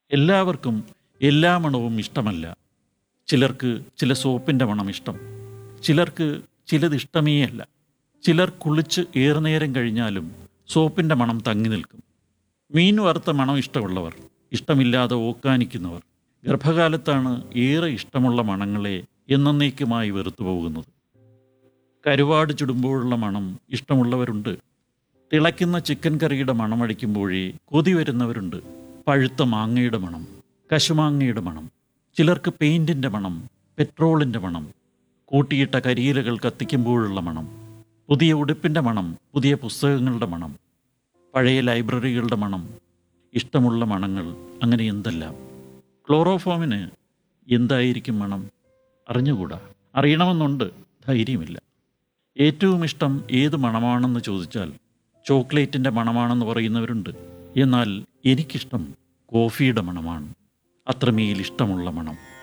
എല്ലാവർക്കും എല്ലാ മണവും ഇഷ്ടമല്ല ചിലർക്ക് ചില സോപ്പിൻ്റെ മണം ഇഷ്ടം ചിലർക്ക് ചിലത് ഇഷ്ടമേ അല്ല ചിലർ കുളിച്ച് ഏറെ നേരം കഴിഞ്ഞാലും സോപ്പിൻ്റെ മണം തങ്ങി നിൽക്കും മീൻ വറുത്ത മണം ഇഷ്ടമുള്ളവർ ഇഷ്ടമില്ലാതെ ഓക്കാനിക്കുന്നവർ ഗർഭകാലത്താണ് ഏറെ ഇഷ്ടമുള്ള മണങ്ങളെ എന്നേക്കുമായി വെറുത്തു പോകുന്നത് കരുവാട് ചുടുമ്പോഴുള്ള മണം ഇഷ്ടമുള്ളവരുണ്ട് തിളയ്ക്കുന്ന ചിക്കൻ കറിയുടെ മണമടിക്കുമ്പോഴേ കൊതി വരുന്നവരുണ്ട് പഴുത്ത മാങ്ങയുടെ മണം കശുമാങ്ങയുടെ മണം ചിലർക്ക് പെയിൻറ്റിൻ്റെ മണം പെട്രോളിൻ്റെ മണം കൂട്ടിയിട്ട കരിയിലകൾ കത്തിക്കുമ്പോഴുള്ള മണം പുതിയ ഉടുപ്പിൻ്റെ മണം പുതിയ പുസ്തകങ്ങളുടെ മണം പഴയ ലൈബ്രറികളുടെ മണം ഇഷ്ടമുള്ള മണങ്ങൾ അങ്ങനെ എന്തെല്ലാം ക്ലോറോഫോമിന് എന്തായിരിക്കും മണം അറിഞ്ഞുകൂടാ അറിയണമെന്നുണ്ട് ധൈര്യമില്ല ഏറ്റവും ഇഷ്ടം ഏത് മണമാണെന്ന് ചോദിച്ചാൽ ചോക്ലേറ്റിൻ്റെ മണമാണെന്ന് പറയുന്നവരുണ്ട് എന്നാൽ എനിക്കിഷ്ടം കോഫിയുടെ മണമാണ് അത്രമേൽ ഇഷ്ടമുള്ള മണം